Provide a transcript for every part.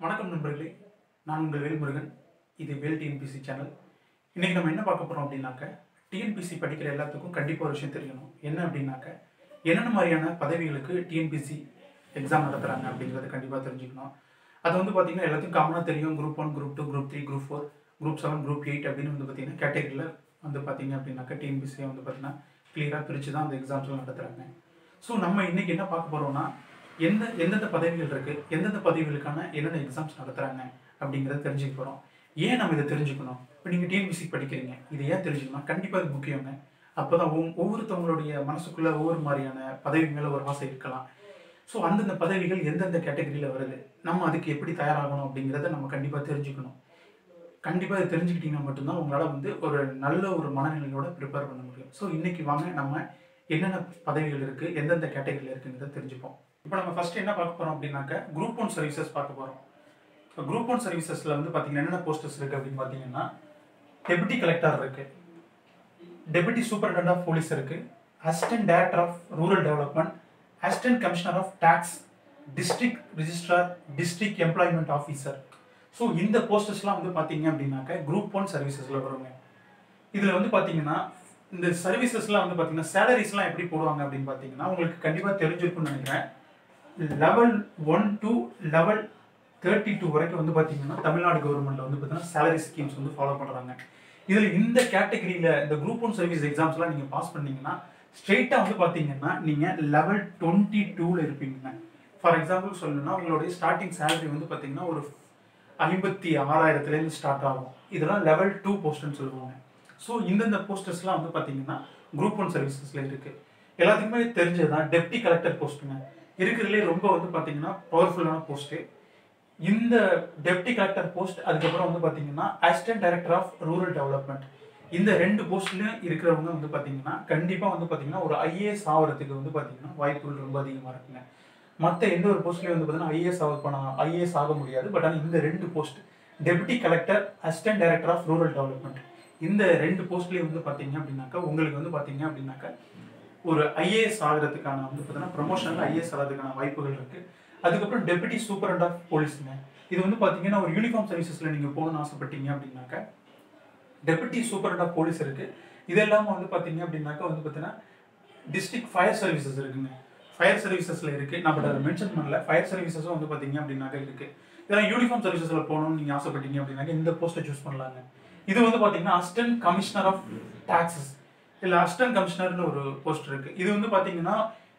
வணக்கம் நண்பர்களே நான் உங்கள் வேல்முருகன் இது வேல் டிஎன்பிசி சேனல் இன்றைக்கி நம்ம என்ன பார்க்க போகிறோம் அப்படின்னாக்க டிஎன்பிசி படிக்கிற எல்லாத்துக்கும் கண்டிப்பாக ஒரு விஷயம் தெரியணும் என்ன அப்படின்னாக்க என்னென்ன மாதிரியான பதவிகளுக்கு டிஎன்பிசி எக்ஸாம் நடத்துகிறாங்க அப்படிங்கிறத கண்டிப்பாக தெரிஞ்சுக்கணும் அது வந்து பார்த்திங்கன்னா எல்லாத்துக்கும் காமனாக தெரியும் group one group two group three group four group seven group eight அப்படின்னு வந்து பார்த்திங்கன்னா கேட்டகரியில் வந்து பார்த்திங்க அப்படின்னாக்க டிஎன்பிசியை வந்து பார்த்திங்கன்னா கிளியராக பிரித்து தான் அந்த எக்ஸாம்ஸ்லாம் நடத்துகிறாங்க ஸோ நம்ம இன்னைக்கு என்ன பார்க்க போறோம்னா எந்த எந்தெந்த பதவிகள் இருக்கு எந்தெந்த பதவிகளுக்கான என்னென்ன எக்ஸாம்ஸ் நடத்துறாங்க அப்படிங்கிறத தெரிஞ்சுக்க போறோம் ஏன் நம்ம இதை தெரிஞ்சுக்கணும் இப்போ நீங்கள் டிஎன்பிசி படிக்கிறீங்க இதை ஏன் தெரிஞ்சுக்கணும் கண்டிப்பாக இது முக்கியங்க அப்போதான் ஒவ்வொ- ஒவ்வொருத்தவங்களுடைய மனசுக்குள்ள ஒவ்வொரு மாதிரியான பதவி மேலே ஒரு ஆசை இருக்கலாம் ஸோ அந்தந்த பதவிகள் எந்தெந்த கேட்டகரியில் வருது நம்ம அதுக்கு எப்படி தயாராகணும் அப்படிங்கிறத நம்ம கண்டிப்பாக தெரிஞ்சுக்கணும் கண்டிப்பாக இதை தெரிஞ்சுக்கிட்டீங்கன்னா மட்டும்தான் உங்களால் வந்து ஒரு நல்ல ஒரு மனநிலையோட ப்ரிப்பேர் பண்ண முடியும் ஸோ இன்னைக்கு வாங்க நம்ம என்னென்ன பதவிகள் இருக்கு எந்தெந்த கேட்டகரியில் இருக்குங்கிறத தெரிஞ்சுப்போம் இப்போ நம்ம ஃபர்ஸ்ட் என்ன பார்க்க போறோம் அப்படின்னாக்க குரூப் ஒன் சர்வீசஸ் பார்க்க போறோம் இப்போ குரூப் ஒன் சர்வீசஸ்ல வந்து பார்த்தீங்கன்னா என்னென்ன போஸ்டர்ஸ் இருக்கு அப்படின்னு பார்த்தீங்கன்னா டெபுட்டி கலெக்டர் இருக்கு டெபுட்டி சூப்பரண்ட் ஆஃப் போலீஸ் இருக்கு assistant director of rural development assistant commissioner of tax district registrar district employment officer so இந்த போஸ்டர்ஸ்லாம் வந்து பார்த்தீங்க அப்படின்னாக்க குரூப் ஒன் சர்வீசஸில் வருங்க இதில் வந்து பார்த்தீங்கன்னா இந்த சர்வீசஸ்லாம் வந்து பார்த்தீங்கன்னா சேலரிஸ்லாம் எப்படி போடுவாங்க அப்படின்னு பார்த்தீங்கன்னா உங்களுக்கு கண்டிப்பாக தெரிஞ்சிருக்கும்னு நினைக்கிறேன் level one to level thirty two வரைக்கும் வந்து பார்த்தீங்கன்னா தமிழ்நாடு கவர்மெண்ட்ல வந்து பார்த்தீங்கன்னா சேலரி ஸ்கீம்ஸ் வந்து ஃபாலோ பண்ணுறாங்க இதில் இந்த கேட்டகரியில் இந்த குரூப் ஒன் சர்வீஸ் எக்ஸாம்ஸ்லாம் நீங்கள் பாஸ் பண்ணீங்கன்னா ஸ்ட்ரெயிட்டாக வந்து பார்த்தீங்கன்னா நீங்கள் லெவல் டுவெண்ட்டி டூவில் இருப்பீங்க ஃபார் எக்ஸாம்பிள் சொல்லணும்னா உங்களுடைய ஸ்டார்டிங் சேலரி வந்து பார்த்தீங்கன்னா ஒரு ஐம்பத்தி ஆறாயிரத்துலேருந்து ஸ்டார்ட் ஆகும் இதெல்லாம் லெவல் டூ போஸ்ட்னு சொல்லுவாங்க ஸோ இந்தந்த போஸ்டர்ஸ்லாம் வந்து பார்த்தீங்கன்னா குரூப் ஒன் சர்வீசஸில் இருக்குது எல்லாத்துக்குமே தெரிஞ்சது தான் டெப்டி கலெக்டர் போஸ்ட்டுங்க இருக்கிறதுலே ரொம்ப வந்து பார்த்தீங்கன்னா பவர்ஃபுல்லான போஸ்ட்டு இந்த டெப்டி கலெக்டர் போஸ்ட் அதுக்கப்புறம் வந்து பார்த்தீங்கன்னா assistant director of rural development இந்த ரெண்டு போஸ்ட்லையும் இருக்கிறவங்க வந்து பார்த்தீங்கன்னா கண்டிப்பாக வந்து பார்த்தீங்கன்னா ஒரு ஐஏஎஸ் ஆகிறதுக்கு வந்து பார்த்தீங்கன்னா வாய்ப்புகள் ரொம்ப அதிகமாக இருக்குங்க மற்ற எந்த ஒரு போஸ்ட்லையும் வந்து பார்த்தீங்கன்னா ஐஏஎஸ் ஆக பண்ண ஐஏஎஸ் ஆக முடியாது பட் ஆனால் இந்த ரெண்டு post deputy collector assistant director of rural development இந்த ரெண்டு போஸ்ட்லேயும் வந்து பார்த்தீங்க அப்படின்னாக்கா உங்களுக்கு வந்து பார்த்தீங்க அப்படின்னாக்கா ஒரு ஐஏஎஸ் ஆகிறதுக்கான வந்து பார்த்தீங்கன்னா ப்ரொமோஷனில் ஐஏஎஸ் ஆகிறதுக்கான வாய்ப்புகள் இருக்கு அதுக்கப்புறம் டெபுட்டி சூப்பரண்ட் ஆஃப் போலீஸுங்க இது வந்து பார்த்தீங்கன்னா ஒரு யூனிஃபார்ம் சர்வீசஸில் நீங்கள் போகணும்னு ஆசைப்பட்டீங்க அப்படின்னாக்கா டெபுட்டி சூப்பரண்ட் ஆஃப் போலீஸ் இருக்கு இது இல்லாமல் வந்து பார்த்தீங்க அப்படின்னாக்கா வந்து பார்த்தீங்கன்னா டிஸ்ட்ரிக்ட் ஃபயர் சர்வீசஸ் இருக்குங்க ஃபயர் சர்வீசஸ்ல இருக்கு நான் பட் அதை மென்ஷன் பண்ணல ஃபயர் சர்வீசஸும் வந்து பார்த்தீங்க அப்படின்னாக்கா இருக்கு இதெல்லாம் யூனிஃபார்ம் சர்வீசஸ்ல போகணும்னு நீங்கள் ஆசைப்பட்டீங்க அப்படின்னாக்கா இந்த போஸ்ட்டை சூஸ் பண்ணலாங்க இது வந்து பார்த்தீங்கன்னா அசிஸ்டன்ட் கமிஷனர் ஆஃப் டாக்ஸஸ் இல்லை அசிஸ்டன்ட் கமிஷனர்னு ஒரு போஸ்ட் இருக்கு இது வந்து பார்த்தீங்கன்னா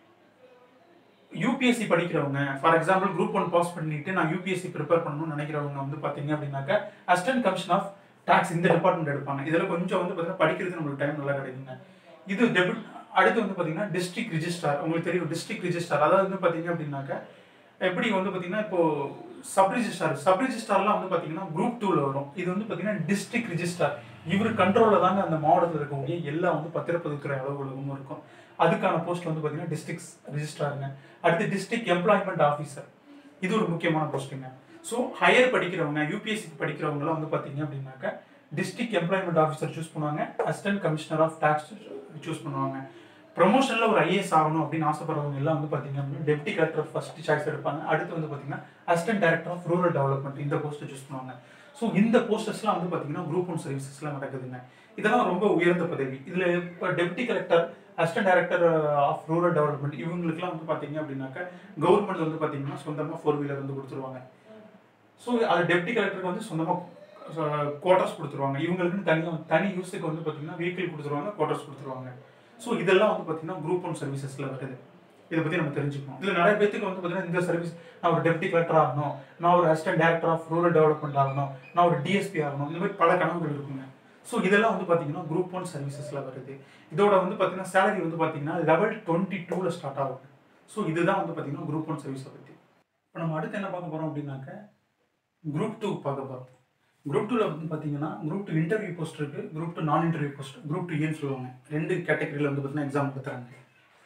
யூபிஎஸ்சி படிக்கிறவங்க for example group one pass பண்ணிட்டு நான் யூபிஎஸ்சி ப்ரிப்பேர் பண்ணணும்னு நினைக்கிறவங்க வந்து பார்த்தீங்க அப்படின்னாக்கா அசிஸ்டன்ட் கமிஷன் ஆஃப் டாக்ஸ் இந்த டிபார்ட்மெண்ட் எடுப்பாங்க இதில் கொஞ்சம் வந்து பார்த்தீங்கன்னா படிக்கிறதுக்கு நம்மளுக்கு டைம் நல்லா கிடைக்குங்க இது டெபிட் அடுத்து வந்து பார்த்தீங்கன்னா டிஸ்ட்ரிக்ட் ரிஜிஸ்டார் உங்களுக்கு தெரியும் டிஸ்ட்ரிக்ட் ரிஜிஸ்டார் அதாவது வந்து பார்த்தீங்க அப்படின்னாக்கா எப்படி வந்து பார்த்தீங்கன்னா இப்போ சப் ரிஜிஸ்டார் சப் ரிஜிஸ்டார்லாம் வந்து பார்த்தீங்கன்னா குரூப் டூவில் வரும் இது வந்து பார்த்தீங்கன்னா டிஸ்ட்ரிக்ட் ரிஜிஸ்டார் இவர் கண்ட்ரோலில் தாங்க அந்த மாவட்டத்தில் இருக்கக்கூடிய எல்லா வந்து பத்திரப்பதிவுத்துறை அலுவலகமும் இருக்கும் அதுக்கான போஸ்ட் வந்து பார்த்தீங்கன்னா டிஸ்ட்ரிக்ட் ரிஜிஸ்டாருங்க அடுத்து டிஸ்ட்ரிக்ட் எம்ப்ளாய்மெண்ட் ஆஃபீஸர் இது ஒரு முக்கியமான போஸ்ட்டுங்க ஸோ ஹையர் படிக்கிறவங்க யூபிஎஸ்சிக்கு படிக்கிறவங்கலாம் வந்து பார்த்தீங்க அப்படின்னாக்கா டிஸ்ட்ரிக்ட் எம்ப்ளாய்மெண்ட் ஆஃபீஸர் சூஸ் பண்ணுவாங்க assistant commissioner of tax choose பண்ணுவாங்க ப்ரொமோஷனில் ஒரு ஐஏஎஸ் ஆகணும் அப்படின்னு ஆசைப்படுறவங்க எல்லாம் வந்து பார்த்தீங்க அப்படின்னா டெப்டி கலெக்டர் ஃபர்ஸ்ட் சாய்ஸ் எடுப்பாங்க அடுத்து வந்து பார்த்தீங்கன்னா assistant director of rural development இந்த போஸ்ட்டை சூஸ் பண்ணுவாங்க ஸோ இந்த போஸ்டர்ஸ்லாம் வந்து பார்த்தீங்கன்னா குரூப் ஒன் சர்வீசஸ்லாம் நடக்குதுங்க இதெல்லாம் ரொம்ப உயர்ந்த பதவி இதில் இப்போ deputy collector assistant director of rural development இவங்களுக்குலாம் வந்து பார்த்தீங்க அப்படின்னாக்கா கவர்மெண்ட் வந்து பார்த்தீங்கன்னா சொந்தமாக ஃபோர் வீலர் வந்து கொடுத்துருவாங்க ஸோ அது டெப்டி கலெக்டருக்கு வந்து சொந்தமாக குவார்டர்ஸ் கொடுத்துருவாங்க இவங்களுக்குன்னு தனியாக தனி யூஸுக்கு வந்து பார்த்தீங்கன்னா வெஹிக்கிள் கொடுத்துருவாங்க குவார்டர்ஸ் கொடுத்துருவாங்க ஸோ இதெல்லாம் வந்து பார்த்தீங்கன்னா குரூப் ஒன் சர்வீசஸில் வருது இதை பற்றி நம்ம தெரிஞ்சுக்கணும் இதில் நிறைய பேத்துக்கு வந்து பார்த்தீங்கன்னா இந்த சர்வீஸ் நான் ஒரு டெப்டி கலெக்டர் ஆகணும் நான் ஒரு assistant director of rural development ஆகணும் நான் ஒரு டிஎஸ்பி ஆகணும் இந்த மாதிரி பல கனவுகள் இருக்குங்க ஸோ இதெல்லாம் வந்து பார்த்தீங்கன்னா குரூப் ஒன் சர்வீசஸில் வருது இதோட வந்து பார்த்தீங்கன்னா சேலரி வந்து பார்த்தீங்கன்னா லெவல் டுவெண்ட்டி டூவில் ஸ்டார்ட் ஆகுது ஸோ இதுதான் வந்து பார்த்தீங்கன்னா குரூப் ஒன் சர்வீஸை பற்றி இப்போ நம்ம அடுத்து என்ன பார்க்க போகிறோம் அப்படின்னாக்க குரூப் டூ பார்க்க போகிறோம் குரூப் டூவில் வந்து பார்த்தீங்கன்னா குரூப் டூ இன்டர்வியூ போஸ்ட் இருக்கு குரூப் டூ நான் இன்டர்வியூ போஸ்ட் குரூப் டூ ஏன்னு சொல்லுவாங்க ரெண்டு கேட்டகரியில் வந்து பார்த்தீங்கன்னா எக்ஸாம் நடத்துறாங்க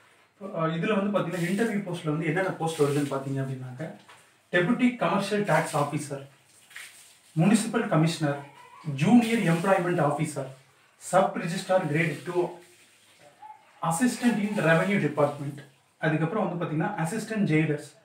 இதில் வந்து பார்த்தீங்கன்னா இன்டர்வியூ போஸ்ட்டில் வந்து என்னென்ன போஸ்ட் வருதுன்னு பார்த்தீங்க அப்படின்னாக்க deputy commercial tax officer municipal commissioner junior employment officer sub registrar grade two assistant in revenue department அதுக்கப்புறம் வந்து பார்த்தீங்கன்னா அசிஸ்டன்ட் ஜெயிலர்ஸ்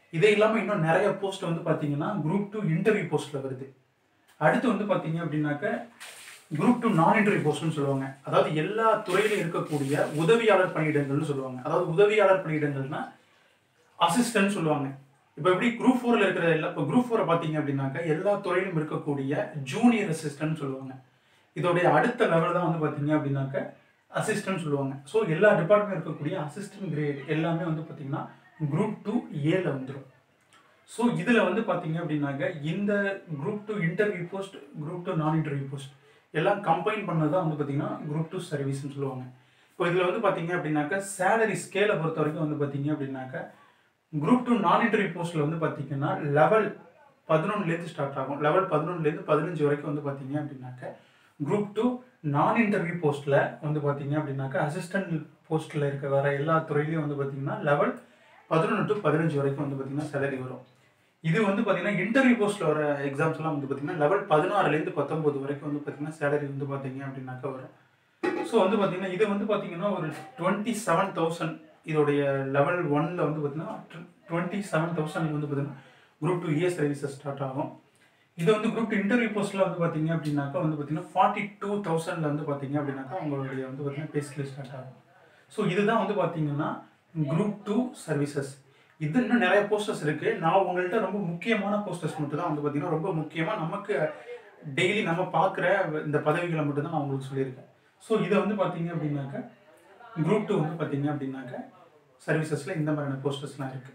இதே இல்லாமல் இன்னும் நிறைய போஸ்ட் வந்து பார்த்தீங்கன்னா குரூப் டூ இன்டர்வியூ போஸ்ட்டில் வருது அடுத்து வந்து பார்த்தீங்க அப்படின்னாக்க குரூப் டூ நான் இன்டர்வியூ போஸ்ட்னு சொல்லுவாங்க அதாவது எல்லா துறையிலும் இருக்கக்கூடிய உதவியாளர் பணியிடங்கள்னு சொல்லுவாங்க அதாவது உதவியாளர் பணியிடங்கள்னா அசிஸ்டன்ட் சொல்லுவாங்க இப்போ எப்படி குரூப் ஃபோரில் இருக்கிற எல்லா இப்போ குரூப் ஃபோரை பார்த்தீங்க அப்படின்னாக்க எல்லா துறையிலும் இருக்கக்கூடிய ஜூனியர் அசிஸ்டன்ட் சொல்லுவாங்க இதோடைய அடுத்த லெவல் தான் வந்து பார்த்தீங்க அப்படின்னாக்க அசிஸ்டன்ட் சொல்லுவாங்க ஸோ எல்லா டிபார்ட்மெண்ட் இருக்கக்கூடிய அசிஸ்டன்ட் கிரேட் எல்லாமே வந்து பார்த்தீங்கன்னா குரூப் டூ ஏல வந்துடும் ஸோ இதில் வந்து பார்த்தீங்க அப்படின்னாக்க இந்த group two interview post group two நான் இன்டர்வியூ போஸ்ட் எல்லாம் கம்பைன் பண்ணது தான் வந்து பார்த்தீங்கன்னா குரூப் டூ சர்வீஸ்னு சொல்லுவாங்க இப்போ இதில் வந்து பார்த்தீங்க அப்படின்னாக்க சேலரி ஸ்கேலை பொறுத்த வரைக்கும் வந்து பார்த்தீங்க அப்படின்னாக்க குரூப் டூ நான் இன்டர்வியூ போஸ்ட்டில் வந்து பார்த்தீங்கன்னா லெவல் பதினொன்றுலேருந்து ஸ்டார்ட் ஆகும் லெவல் பதினொன்றுலேருந்து பதினஞ்சு வரைக்கும் வந்து பார்த்தீங்க அப்படின்னாக்க குரூப் டூ நான் இன்டர்வியூ போஸ்ட்டில் வந்து பார்த்தீங்க அப்படின்னாக்க அசிஸ்டன்ட் போஸ்ட்டில் இருக்க வர எல்லா துறையிலையும் வந்து பார்த்தீங்கன்னா லெவல் பதினொன்று டு பதினஞ்சு வரைக்கும் வந்து பார்த்தீங்கன்னா சேலரி வரும் இது வந்து பார்த்தீங்கன்னா இன்டர்வியூ போஸ்ட்டில் வர எக்ஸாம்ஸ்லாம் வந்து பார்த்தீங்கன்னா லெவல் பதினாறுலேருந்து பத்தொம்போது வரைக்கும் வந்து பார்த்தீங்கன்னா சேலரி வந்து பார்த்தீங்க அப்படின்னாக்கா வரும் ஸோ வந்து பார்த்தீங்கன்னா இது வந்து பார்த்தீங்கன்னா ஒரு டுவெண்ட்டி செவன் தௌசண்ட் இதோடைய லெவல் ஒன்ல வந்து பார்த்தீங்கன்னா டுவெண்ட்டி செவன் தௌசண்ட் வந்து பார்த்தீங்கன்னா group two year services start ஆகும் இது வந்து குரூப் டூ இன்டர்வியூ போஸ்ட்டில் வந்து பார்த்தீங்க அப்படின்னாக்கா வந்து பார்த்தீங்கன்னா ஃபார்ட்டி டூ தௌசண்ட்ல வந்து பார்த்தீங்க அப்படின்னாக்கா உங்களுடைய வந்து பார்த்தீங்கன்னா பே ஸ்கேல் ஸ்டார்ட் ஆகும் ஸோ இதுதான் வந்து பார்த்தீங்கன்னா குரூப் டூ சர்வீசஸ் இது இன்னும் நிறைய போஸ்டர்ஸ் இருக்கு நான் உங்கள்கிட்ட ரொம்ப முக்கியமான போஸ்டர்ஸ் மட்டும் தான் வந்து பார்த்தீங்கன்னா ரொம்ப முக்கியமாக நமக்கு டெய்லி நம்ம பார்க்குற இந்த பதவிகளை மட்டும் தான் நான் உங்களுக்கு சொல்லியிருக்கேன் ஸோ இதை வந்து பார்த்தீங்க அப்படின்னாக்க குரூப் டூ வந்து பார்த்தீங்க அப்படின்னாக்க சர்வீசஸில் இந்த மாதிரியான போஸ்டர்ஸ்லாம் இருக்குது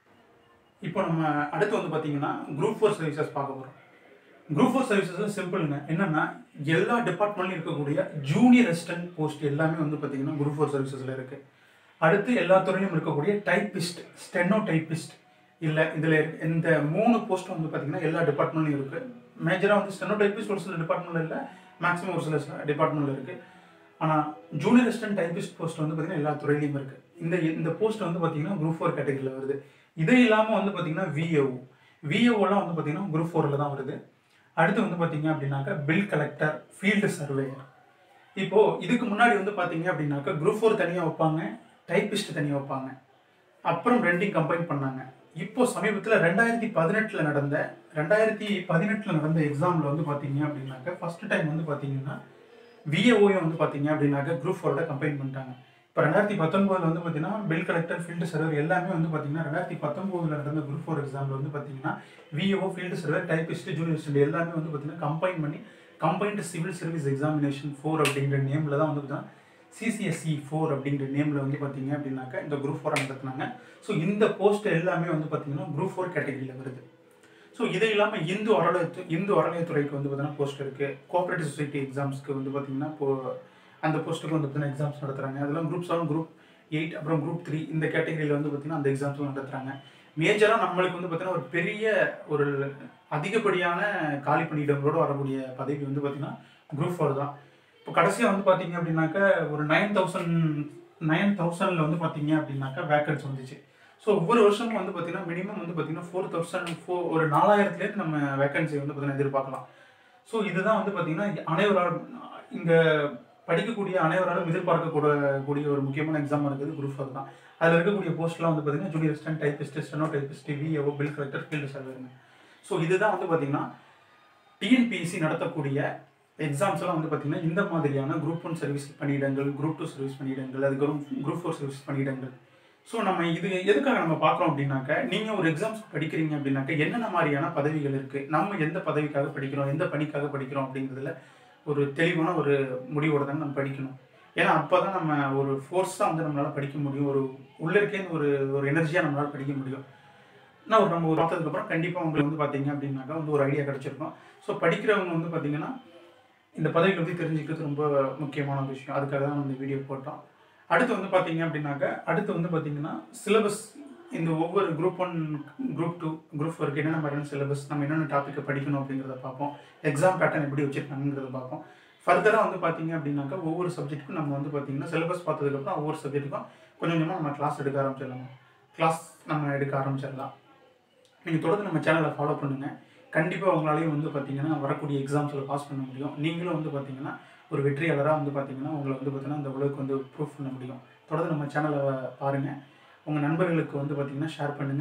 இப்போ நம்ம அடுத்து வந்து பார்த்தீங்கன்னா குரூப் ஃபோர் சர்வீசஸ் பார்க்க போகிறோம் குரூப் ஃபோர் சர்வீசஸ் சிம்பிளுங்க என்னன்னா எல்லா டிபார்ட்மெண்ட்லையும் இருக்கக்கூடிய ஜூனியர் அசிஸ்டன்ட் போஸ்ட் எல்லாமே வந்து பார்த்தீங்கன்னா குரூப் ஃபோர் சர்வீசஸில் இருக்குது அடுத்து எல்லா துறையிலும் இருக்கக்கூடிய டைப்பிஸ்ட் ஸ்டெனோ டைப்பிஸ்ட் இல்லை இதில் இந்த மூணு போஸ்ட் வந்து பார்த்தீங்கன்னா எல்லா டிபார்ட்மெண்ட்லையும் இருக்குது மேஜராக வந்து ஸ்டெனோ டைப்பிஸ்ட் ஒரு சில டிபார்ட்மெண்ட்டில் இல்லை மேக்ஸிமம் ஒரு சில டிபார்ட்மெண்ட்டில் இருக்குது ஆனால் ஜூனியர் அசிஸ்டன்ட் டைப்பிஸ்ட் போஸ்ட் வந்து பார்த்தீங்கன்னா எல்லா துறையிலையும் இருக்குது இந்த இந்த போஸ்ட் வந்து பார்த்தீங்கன்னா குரூப் ஃபோர் கேட்டகரியில் வருது இது இல்லாமல் வந்து பார்த்தீங்கன்னா விஏஓ விஏஓலாம் வந்து பார்த்தீங்கன்னா குரூப் ஃபோரில் தான் வருது அடுத்து வந்து பார்த்தீங்க அப்படின்னாக்கா பில் கலெக்டர் ஃபீல்டு சர்வேயர் இப்போ இதுக்கு முன்னாடி வந்து பார்த்தீங்க அப்படின்னாக்கா குரூப் ஃபோர் தனியாக வைப்பாங்க டைப்பிஸ்ட் தனியாக வைப்பாங்க அப்புறம் ரெண்டையும் கம்பைன் பண்ணாங்க இப்போ சமீபத்தில் ரெண்டாயிரத்தி பதினெட்டில் நடந்த ரெண்டாயிரத்தி பதினெட்டில் நடந்த எக்ஸாமில் வந்து பார்த்தீங்க அப்படின்னாக்கா ஃபர்ஸ்ட் டைம் வந்து பார்த்தீங்கன்னா விஏஓயும் வந்து பார்த்தீங்க அப்படின்னாக்கா குரூப் ஃபோரோட கம்பைன் பண்ணிட்டாங்க இப்போ ரெண்டாயிரத்தி பத்தொன்பதுல வந்து பார்த்தீங்கன்னா பில் கலெக்டர் ஃபீல்டு சர்வர் எல்லாமே வந்து பார்த்தீங்கன்னா ரெண்டாயிரத்தி பத்தொன்பதுல நடந்த குரூப் ஃபோர் எக்ஸாமில் வந்து பார்த்தீங்கன்னா VO field surveyor typist junior student எல்லாமே வந்து பார்த்தீங்கன்னா கம்பைன் பண்ணி combined civil service examination four அப்படிங்கிற நேமில் தான் வந்து பார்த்தீங்கன்னா சிசிஎஸ்சி ஃபோர் அப்படிங்கிற நேமில் வந்து பார்த்தீங்க அப்படின்னாக்கா இந்த குரூப் ஃபோர் நடத்துனாங்க ஸோ இந்த போஸ்ட் எல்லாமே வந்து பார்த்தீங்கன்னா குரூப் ஃபோர் கேட்டகரியில் வருது ஸோ இது இல்லாமல் இந்து அறநிலையத்து இந்து அறநிலையத்துறைக்கு வந்து பார்த்தீங்கன்னா போஸ்ட் இருக்குது கோஆப்ரேட்டிவ் சொசைட்டி எக்ஸாம்ஸ்க்கு வந்து பார்த்தீங்கன்னா இப்போ அந்த போஸ்ட்டுக்கு வந்து பார்த்தீங்கன்னா எக்ஸாம்ஸ் நடத்துகிறாங்க அதெல்லாம் குரூப் செவன் குரூப் எயிட் அப்புறம் குரூப் த்ரீ இந்த கேட்டகரியில் வந்து பார்த்தீங்கன்னா அந்த எக்ஸாம்ஸ்லாம் நடத்துகிறாங்க மேஜராக நம்மளுக்கு வந்து பார்த்தீங்கன்னா ஒரு பெரிய ஒரு அதிகப்படியான காலி பணியிடங்களோடு வரக்கூடிய பதவி வந்து பார்த்தீங்கன்னா குரூப் ஃபோர் தான் இப்போ கடைசியாக வந்து பார்த்தீங்க அப்படின்னாக்கா ஒரு நைன் தௌசண்ட் நைன் தௌசண்டில் வந்து பார்த்தீங்க அப்படின்னாக்கா வேக்கன்ஸ் வந்துச்சு ஸோ ஒவ்வொரு வருஷமும் வந்து பார்த்தீங்கன்னா மினிமம் வந்து பார்த்தீங்கன்னா ஃபோர் தௌசண்ட் ஃபோ ஒரு நாலாயிரத்துலேருந்து நம்ம வேக்கன்சி வந்து பார்த்தீங்கன்னா எதிர்பார்க்கலாம் ஸோ இதுதான் வந்து பார்த்தீங்கன்னா அனைவராலும் இங்கே படிக்கக்கூடிய அனைவராலும் எதிர்பார்க்கக்கூட கூடிய ஒரு முக்கியமான எக்ஸாம் இருக்குது குரூப் ஃபோர் தான் அதில் இருக்கக்கூடிய போஸ்ட்லாம் வந்து பார்த்தீங்கன்னா junior assistant typist steno typist VAO bill collector field சர்வேருங்க ஸோ இதுதான் வந்து பார்த்தீங்கன்னா டிஎன்பிஎஸ்சி நடத்தக்கூடிய எக்ஸாம்ஸ் எல்லாம் வந்து பார்த்தீங்கன்னா இந்த மாதிரியான குரூப் ஒன் சர்வீஸ் பணியிடங்கள் குரூப் டூ சர்வீஸ் பணியிடங்கள் அதுக்கப்புறம் குரூப் ஃபோர் சர்வீஸ் பணியிடங்கள் ஸோ நம்ம இது எதுக்காக நம்ம பார்க்குறோம் அப்படின்னாக்க நீங்கள் ஒரு எக்ஸாம்ஸ் படிக்கிறீங்க அப்படின்னாக்க என்னென்ன மாதிரியான பதவிகள் இருக்குது நம்ம எந்த பதவிக்காக படிக்கிறோம் எந்த பணிக்காக படிக்கிறோம் அப்படிங்கிறதுல ஒரு தெளிவான ஒரு முடிவோட தான் நம்ம படிக்கணும் ஏன்னா அப்போ தான் நம்ம ஒரு ஃபோர்ஸாக வந்து நம்மளால் படிக்க முடியும் ஒரு உள்ளே ஒரு ஒரு எனர்ஜியாக நம்மளால் படிக்க முடியும் நான் ஒரு நம்ம ஒரு பார்த்ததுக்கப்புறம் கண்டிப்பாக உங்களுக்கு வந்து பார்த்தீங்க அப்படின்னாக்கா வந்து ஒரு ஐடியா கிடச்சிருக்கும் ஸோ படிக்கிறவங்க வந்து பார்த்தீங்கன்னா இந்த பதவிகளை பற்றி தெரிஞ்சுக்கிறது ரொம்ப முக்கியமான விஷயம் அதுக்காக தான் நம்ம இந்த வீடியோ போட்டோம் அடுத்து வந்து பார்த்தீங்க அப்படின்னாக்கா அடுத்து வந்து பார்த்தீங்கன்னா சிலபஸ் இந்த ஒவ்வொரு group one group two group ஒர்க்கு என்னென்ன மாதிரியான சிலபஸ் நம்ம என்னென்ன டாப்பிக்கை படிக்கணும் அப்படிங்கிறத பார்ப்போம் எக்ஸாம் பேட்டர்ன் எப்படி வச்சுருக்காங்கிறத பார்ப்போம் ஃபர்தராக வந்து பார்த்தீங்க அப்படின்னாக்கா ஒவ்வொரு சப்ஜெக்ட்டுக்கும் நம்ம வந்து பார்த்தீங்கன்னா சிலபஸ் பார்த்ததுக்கப்புறம் ஒவ்வொரு சப்ஜெக்ட்டுக்கும் கொஞ்சம் கொஞ்சமாக நம்ம கிளாஸ் எடுக்க ஆரம்பிச்சிடலாம் கிளாஸ் நம்ம எடுக்க ஆரம்பிச்சிடலாம் நீங்கள் தொடர்ந்து நம்ம சேனலை ஃபாலோ பண்ணுங்கள் கண்டிப்பாக உங்களாலையும் வந்து பார்த்தீங்கன்னா வரக்கூடிய எக்ஸாம்ஸில் பாஸ் பண்ண முடியும் நீங்களும் வந்து பார்த்தீங்கன்னா ஒரு வெற்றியாளராக வந்து பார்த்தீங்கன்னா உங்களை வந்து பார்த்தீங்கன்னா இந்த உலகுக்கு வந்து ப்ரூஃப் பண்ண முடியும் தொடர்ந்து நம்ம சேனலை பாருங்கள் உங்கள் நண்பர்களுக்கு வந்து பார்த்தீங்கன்னா ஷேர் பண்ணுங்கள்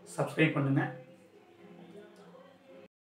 சப்ஸ்கிரைப் பண்ணுங்கள்